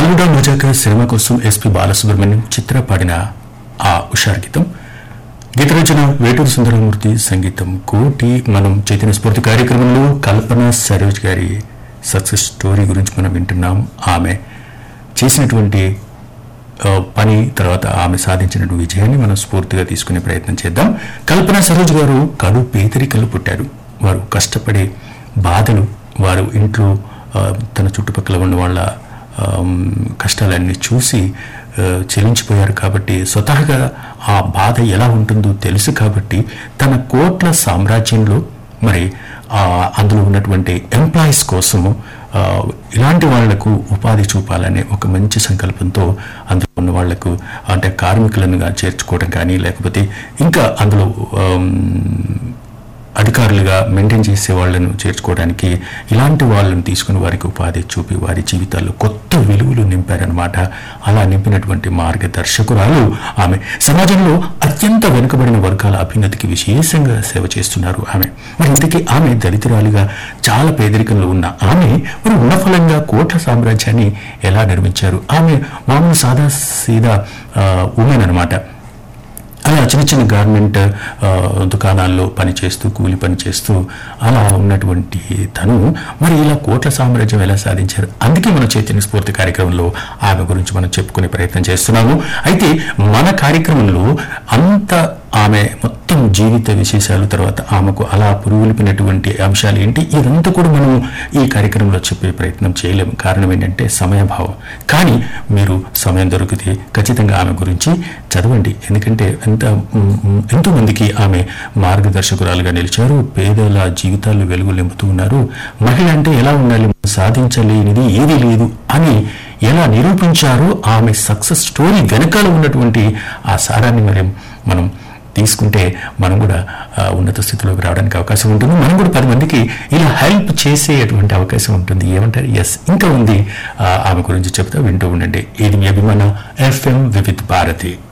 అల్లుడా మజాక సినిమా కోసం ఎస్పి బాలసుబ్రహ్మణ్యం చిత్ర పాడిన ఆ ఉషార్ గీతం గీతరచన వేటూరు సుందరమూర్తి సంగీతం కోటి మనం చైతన్య స్ఫూర్తి కార్యక్రమంలో కల్పన సరోజ్ గారి సక్సెస్ స్టోరీ గురించి మనం వింటున్నాం ఆమె చేసినటువంటి ఆ, పని తర్వాత ఆమె సాధించినటువంటి విజయాన్ని మనం స్ఫూర్తిగా తీసుకునే ప్రయత్నం చేద్దాం కల్పన సరోజ్ గారు కడు పేదరికలు పుట్టారు వారు కష్టపడే బాధలు వారు ఇంట్లో ఆ, తన చుట్టుపక్కల ఉన్న వాళ్ళ ఆమ్, కష్టాలన్నీ చూసి ఆ, చెలించిపోయారు కాబట్టి స్వతహాగా ఆ బాధ ఎలా ఉంటుందో తెలుసు కాబట్టి తన కోట్ల సామ్రాజ్యంలో మరి ఆ, అందులో ఉన్నటువంటి ఎంప్లాయీస్ కోసము ఆ, ఇలాంటి వాళ్లకు ఉపాధి చూపాలనే ఒక మంచి సంకల్పంతో అందులో ఉన్న వాళ్లకు అంటే కార్మికులను గా చేర్చుకోవడం కానీ లేకపోతే ఇంకా అందులో ఆమ్, అధికారులుగా మెయింటైన్ చేసే వాళ్ళను చేర్చుకోవడానికి ఇలాంటి వాళ్ళని తీసుకుని వారికి ఉపాధి చూపి వారి జీవితాల్లో కొత్త విలువలు నింపారనమాట అలా నింపినటువంటి మార్గదర్శకురాలు ఆమె సమాజంలో అత్యంత వెనుకబడిన వర్గాల అభ్యున్నతికి విశేషంగా సేవ చేస్తున్నారు ఆమె మరి ఇంతకీ ఆమె దళితురాలిగా చాలా పేదరికంలో ఉన్న ఆమె మరి ఉన్న ఫలంగా కోట్ల సామ్రాజ్యాన్ని ఎలా నిర్మించారు ఆమె మామూలు సాదా సీదా ఉమెన్ అనమాట అలా చిన్న చిన్న గార్మెంట్ ఆ, దుకాణాల్లో పనిచేస్తూ కూలి పని చేస్తూ అలా ఉన్నటువంటి తను మరి ఇలా కోట్ల సామ్రాజ్యం ఎలా సాధించారు అందుకే మన చైతన్య స్ఫూర్తి కార్యక్రమంలో ఆమె గురించి మనం చెప్పుకునే ప్రయత్నం చేస్తున్నాము అయితే మన కార్యక్రమంలో అంత ఆమె మొత్తం జీవిత విశేషాలు తర్వాత ఆమెకు అలా పురుగొల్పినటువంటి అంశాలు ఏంటి ఇదంతా కూడా మనం ఈ కార్యక్రమంలో చెప్పే ప్రయత్నం చేయలేము కారణం ఏంటంటే సమయభావం కానీ మీరు సమయం దొరికితే ఖచ్చితంగా ఆమె గురించి చదవండి ఎందుకంటే ఎంత మ్, మ్, ఎంతో మందికి ఆమె మార్గదర్శకురాలుగా నిలిచారు పేదల జీవితాల్లో వెలుగు నింపుతూ ఉన్నారు మహిళ అంటే ఎలా ఉండాలి సాధించలేనిది ఏదీ లేదు అని ఎలా నిరూపించారో ఆమె సక్సెస్ స్టోరీ వెనకాల ఉన్నటువంటి ఆ సారాన్ని మరి మనం తీసుకుంటే మనం కూడా ఆ, ఉన్నత స్థితిలోకి రావడానికి అవకాశం ఉంటుంది మనం కూడా పది మందికి ఇలా హెల్ప్ చేసేటువంటి అవకాశం ఉంటుంది ఏమంటారు ఎస్ ఇంకా ఉంది ఆ, ఆమె గురించి చెప్తా వింటూ ఉండండి ఇది మీ అభిమాన ఎఫ్ఎం వివిధ్ భారతి